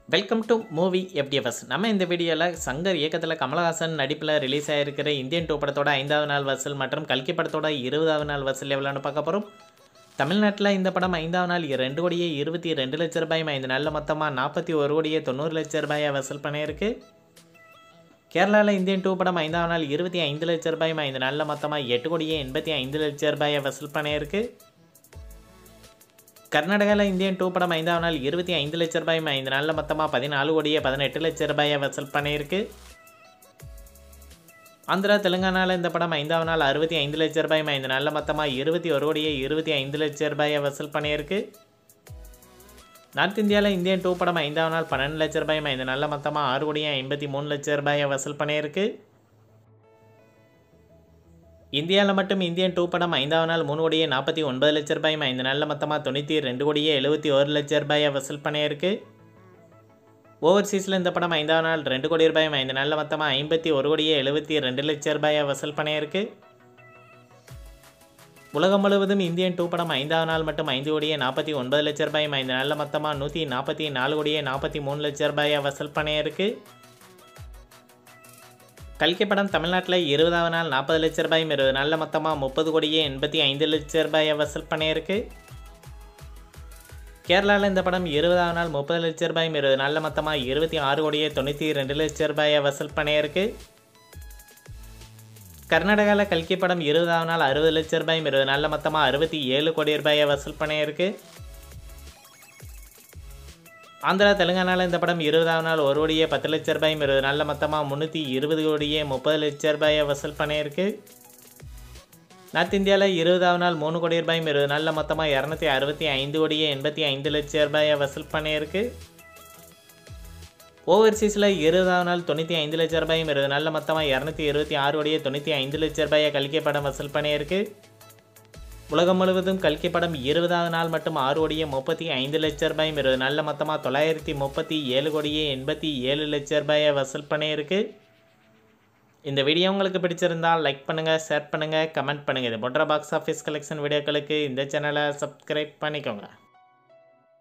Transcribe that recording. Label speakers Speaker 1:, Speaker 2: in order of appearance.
Speaker 1: welcome to movie FDFS நம்ம இந்த வீடியோவில் சங்கர் இயக்கத்தில் கமலஹாசன் நடிப்பில் ரிலீஸ் ஆகிருக்கிற இந்தியன் டூ படத்தோட ஐந்தாவது நாள் வசூல் மற்றும் கல்கி படத்தோட இருபதாவது நாள் வசூல் எவ்வளோன்னு பார்க்க போகிறோம் தமிழ்நாட்டில் இந்த படம் ஐந்தாவது நாள் ரெண்டு கோடியே இருபத்தி ரெண்டு லட்ச ரூபாயும் ஐந்து நாளில் மொத்தமாக நாற்பத்தி ஒரு கோடியே தொண்ணூறு லட்ச ரூபாயை வசூல் பண்ணியிருக்கு கேரளாவில் இந்தியன் டூ படம் ஐந்தாவது நாள் இருபத்தி ஐந்து லட்ச ரூபாயும் ஐந்து நாளில் மொத்தமாக எட்டு கோடியே எண்பத்தி ஐந்து லட்ச ரூபாயை வசூல் பண்ணியிருக்கு கர்நாடகாவில் இந்தியன் டூ படம் ஐந்தாவது நாள் இருபத்தி ஐந்து லட்ச ரூபாயும் ஐந்து நாளில் மொத்தமாக பதினாலு கோடியே பதினெட்டு லட்ச ரூபாயை வசூல் பண்ணியிருக்கு ஆந்திரா தெலுங்கானாவில் இந்த படம் ஐந்தாவது நாள் அறுபத்தி ஐந்து லட்ச ரூபாயும் ஐந்து நாளில் மொத்தமாக இருபத்தி ஒரு கோடியே இருபத்தி ஐந்து லட்ச ரூபாயை வசூல் பண்ணியிருக்கு நார்த் இந்தியாவில் இந்தியன் டூ படம் ஐந்தாவது நாள் பன்னெண்டு லட்ச ரூபாயும் ஐந்து நாளில் மொத்தமாக ஆறு கோடியே ஐம்பத்தி மூணு லட்ச ரூபாயை வசூல் பண்ணியிருக்கு இந்தியாவில் மட்டும் இந்தியன் டூ படம் ஐந்தாவது நாள் மூணு கோடியே நாற்பத்தி ஒன்பது லட்ச ரூபாயும் ஐந்து நாளில் மொத்தமாக தொண்ணூற்றி ரெண்டு கோடியே எழுபத்தி ஒரு லட்ச ரூபாயை வசூல் பண்ணியிருக்கு ஓவர்சீஸில் இந்த படம் ஐந்தாவது நாள் ரெண்டு கோடி ரூபாயும் ஐந்து நாளில் மொத்தமாக ஐம்பத்தி ஒரு கோடியே எழுபத்தி ரெண்டு லட்ச ரூபாயை வசூல் பண்ணியிருக்கு உலகம் முழுவதும் இந்தியன் டூ படம் ஐந்தாவது நாள் மட்டும் ஐந்து கோடியே நாற்பத்தி ஒன்பது லட்ச ரூபாயும் ஐந்து நாளில் மொத்தமாக நூற்றி நாற்பத்தி நாலு கோடியே நாற்பத்தி மூணு லட்ச ரூபாயை வசூல் பண்ணியிருக்கு கல்கி படம் தமிழ்நாட்டில் இருபதாவது நாள் நாற்பது லட்ச ரூபாயும் இருபது நாளில் மொத்தமாக முப்பது கோடியே எண்பத்தி ஐந்து லட்ச ரூபாயை வசூல் பண்ணியிருக்கு கேரளாவில் இந்த படம் இருபதாவது நாள் முப்பது லட்ச ரூபாயும் இருபது நாளில் மொத்தமாக இருபத்தி ஆறு கோடியே தொண்ணூற்றி ரெண்டு லட்ச ரூபாயை வசூல் பண்ணியிருக்கு கர்நாடகாவில் கல்கி படம் இருபதாவது நாள் அறுபது லட்ச ரூபாயும் இருபது நாளில் மொத்தமாக அறுபத்தி ஏழு கோடி ரூபாயை வசூல் பண்ணியிருக்கு ஆந்திரா தெலுங்கானாவில் இந்த படம் இருபதாவது நாள் ஒரு கோடியே பத்து லட்ச ரூபாயும் இருபது நாளில் மொத்தமாக முந்நூற்றி இருபது கோடியே முப்பது லட்ச ரூபாயை வசூல் பண்ணியிருக்கு நார்த் இந்தியாவில் இருபதாவது நாள் மூணு கோடி ரூபாயும் இருபது நாளில் மொத்தமாக இரநூத்தி அறுபத்தி ஐந்து கோடியே எண்பத்தி ஐந்து லட்ச ரூபாயை வசூல் பண்ணியிருக்கு ஓவர்சீஸில் இருபதாவது நாள் தொண்ணூற்றி ஐந்து லட்ச ரூபாயும் இருபது நாளில் மொத்தமாக இரநூத்தி இருபத்தி ஆறு கோடியே தொண்ணூற்றி ஐந்து லட்ச ரூபாயை கல்கி படம் வசூல் பண்ணியிருக்கு உலகம் முழுவதும் கல்கி படம் இருபதாவது நாள் மட்டும் ஆறு கோடியே முப்பத்தி ஐந்து லட்ச ரூபாயும் இருபது நாளில் மொத்தமாக தொள்ளாயிரத்தி முப்பத்தி ஏழு கோடியே எண்பத்தி ஏழு லட்ச ரூபாயை வசூல் பண்ணியிருக்கு இந்த வீடியோ உங்களுக்கு பிடிச்சிருந்தால் லைக் பண்ணுங்கள் ஷேர் பண்ணுங்கள் கமெண்ட் பண்ணுங்கள் இது போன்ற பாக்ஸ் ஆஃபீஸ் கலெக்ஷன் வீடியோக்களுக்கு இந்த சேனலை சப்ஸ்கிரைப் பண்ணிக்கோங்க